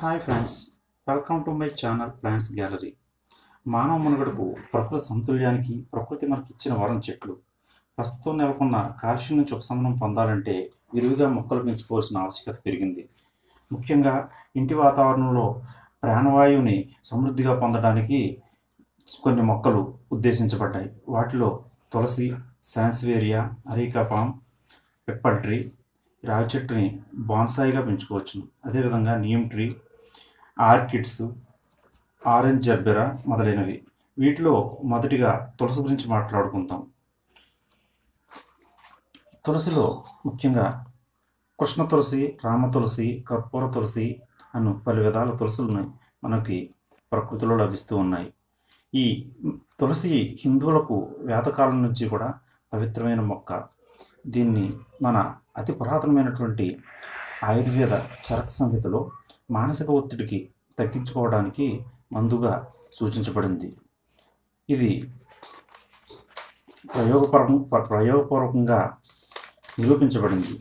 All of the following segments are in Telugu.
hi friends welcome to my channel plants gallery మానవ మనుగడకు ప్రకృతి సమతుల్యానికి ప్రకృతి మనకి ఇచ్చిన వరం చెట్లు ప్రస్తుతం నెలకొన్న కాలుష్యం నుంచి ఉపశమనం పొందాలంటే విరివిగా మొక్కలు పెంచుకోవాల్సిన ఆవశ్యకత పెరిగింది ముఖ్యంగా ఇంటి వాతావరణంలో ప్రాణవాయువుని సమృద్ధిగా పొందడానికి కొన్ని మొక్కలు ఉద్దేశించబడ్డాయి వాటిలో తులసి సాన్స్వేరియా అరీకాపామ్ పెప్పర్ ట్రీ రావి చెట్టుని బాన్సాయిగా పెంచుకోవచ్చు అదేవిధంగా neem tree orchids orange gerbera మొదలైనవి వీటిలో మొదటిగా తులసి గురించి మాట్లాడుకుందాం తులసిలో ముఖ్యంగా కృష్ణ తులసి రామ తులసి కర్పూర తులసి అను పలు విధాల తులసులు మనకి ప్రకృతిలో లభిస్తూ ఉన్నాయి ఈ తులసి హిందువులకు వేదకాలం నుంచి కూడా పవిత్రమైన మొక్క దీన్ని మన అతి పురాతనమైనటువంటి ఆయుర్వేద చరక సంహితలో మానసిక ఒత్తిడికి తగ్గించుకోవడానికి మందుగా సూచించబడింది ఇది ప్రయోగపరం ప్రయోగపూర్వకంగా నిరూపించబడింది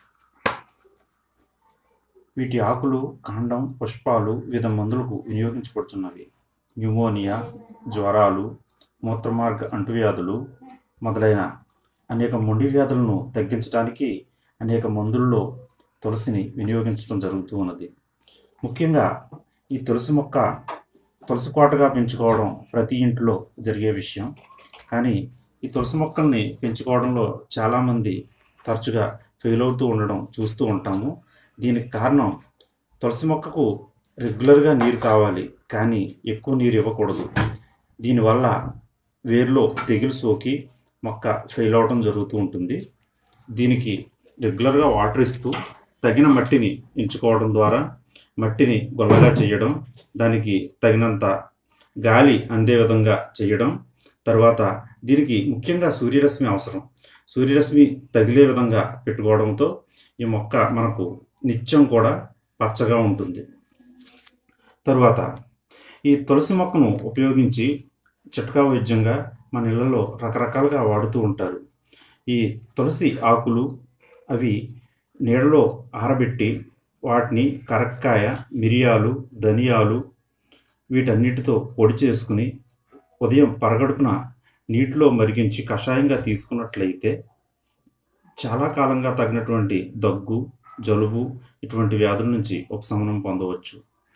వీటి ఆకులు కాండం పుష్పాలు వివిధ మందులకు వినియోగించబడుతున్నవి న్యూమోనియా జ్వరాలు మూత్రమార్గ అంటువ్యాధులు మొదలైన అనేక మొండి వ్యాధులను తగ్గించడానికి అనేక మందుల్లో తులసిని వినియోగించడం జరుగుతూ ఉన్నది ముఖ్యంగా ఈ తులసి మొక్క తులసి కోటగా పెంచుకోవడం ప్రతి ఇంట్లో జరిగే విషయం కానీ ఈ తులసి మొక్కల్ని పెంచుకోవడంలో చాలామంది తరచుగా ఫెయిల్ అవుతూ ఉండడం చూస్తూ ఉంటాము దీనికి కారణం తులసి మొక్కకు రెగ్యులర్గా నీరు కావాలి కానీ ఎక్కువ నీరు ఇవ్వకూడదు దీనివల్ల వేరులో తెగులు సోకి మొక్క ఫెయిల్ అవడం జరుగుతూ ఉంటుంది దీనికి రెగ్యులర్గా వాటర్ ఇస్తూ తగిన మట్టిని ఎంచుకోవడం ద్వారా మట్టిని గొల్లగా చేయడం దానికి తగినంత గాలి అందే విధంగా చేయడం తర్వాత దీనికి ముఖ్యంగా సూర్యరశ్మి అవసరం సూర్యరశ్మి తగిలే విధంగా పెట్టుకోవడంతో ఈ మొక్క మనకు నిత్యం కూడా పచ్చగా ఉంటుంది తరువాత ఈ తులసి మొక్కను ఉపయోగించి చిట్కా వైద్యంగా మన ఇళ్లలో రకరకాలుగా వాడుతూ ఉంటారు ఈ తులసి ఆకులు అవి నీడలో ఆరబెట్టి వాటిని కరక్కాయ మిరియాలు ధనియాలు వీటన్నిటితో పొడి చేసుకుని ఉదయం పరగడుపున నీటిలో మరిగించి కషాయంగా తీసుకున్నట్లయితే చాలా కాలంగా తగినటువంటి దగ్గు జలుబు ఇటువంటి వ్యాధుల నుంచి ఉపశమనం పొందవచ్చు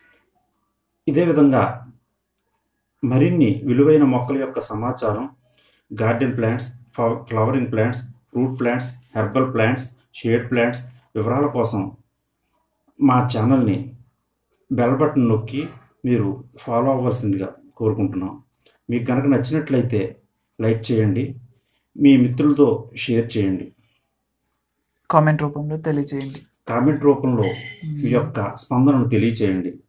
ఇదే విధంగా మరిన్ని విలువైన మొక్కల యొక్క సమాచారం garden plants flowering plants fruit plants herbal plants shade plants వివరాల కోసం మా ఛానల్ని బెల్ బటన్ నొక్కి మీరు ఫాలో అవ్వాల్సిందిగా కోరుకుంటున్నాం మీకు కనుక నచ్చినట్లయితే లైక్ చేయండి మీ మిత్రులతో షేర్ చేయండి కామెంట్ రూపంలో తెలియజేయండి కామెంట్ రూపంలో మీ యొక్క స్పందనను తెలియచేయండి